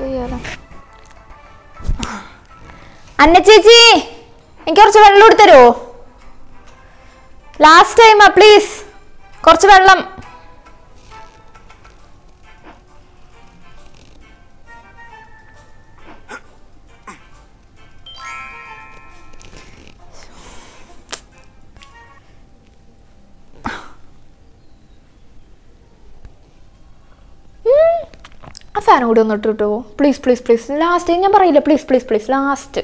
ചെയ്യാലോ അന്ന ചേച്ചി എനിക്ക് കുറച്ച് വെള്ളം എടുത്തരുമോ ലാസ്റ്റ് ടൈമാ പ്ലീസ് കുറച്ച് വെള്ളം ഉം. ആ ഫാനും കൂടി ഒന്ന് ഇട്ട് കിട്ടുമോ പ്ലീസ് പ്ലീസ് പ്ലീസ് ലാസ്റ്റ് ഞാൻ പറയില്ല please please please last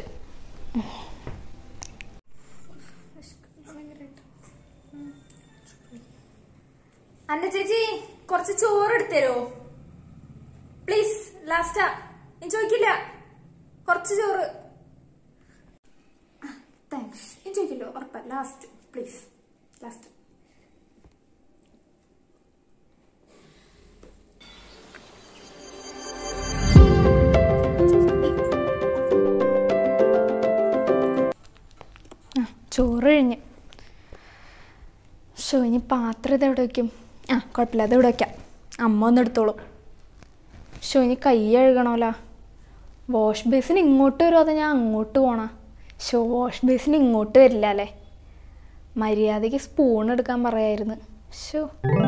Anna ചേച്ചി കുറച്ച് ചോറ് എടുത്തരോ പ്ലീസ് ലാസ്റ്റാ ഞാൻ ചോദിക്കില്ല കുറച്ച് ചോറ് താങ്ക്സ് ഞാൻ ചോദിക്കില്ലോ ഉറപ്പാ ലാസ്റ്റ് പ്ലീസ് ലാസ്റ്റ് ചോറ് കഴിഞ്ഞ് ഷോ ഇനി പാത്രം ഇത് എവിടെ വയ്ക്കും ആ കുഴപ്പമില്ല അത് ഇവിടെ വയ്ക്കാം അമ്മ ഒന്ന് എടുത്തോളും ഷോ ഇനി കൈ കഴുകണമല്ലോ വാഷ് ബേസിന് ഇങ്ങോട്ട് വരുമോ അതോ ഞാൻ അങ്ങോട്ട് പോണോ ഷോ വാഷ് ബേസിന് ഇങ്ങോട്ട് വരില്ല അല്ലേ മര്യാദയ്ക്ക് സ്പൂൺ എടുക്കാൻ പറയായിരുന്നു ഷോ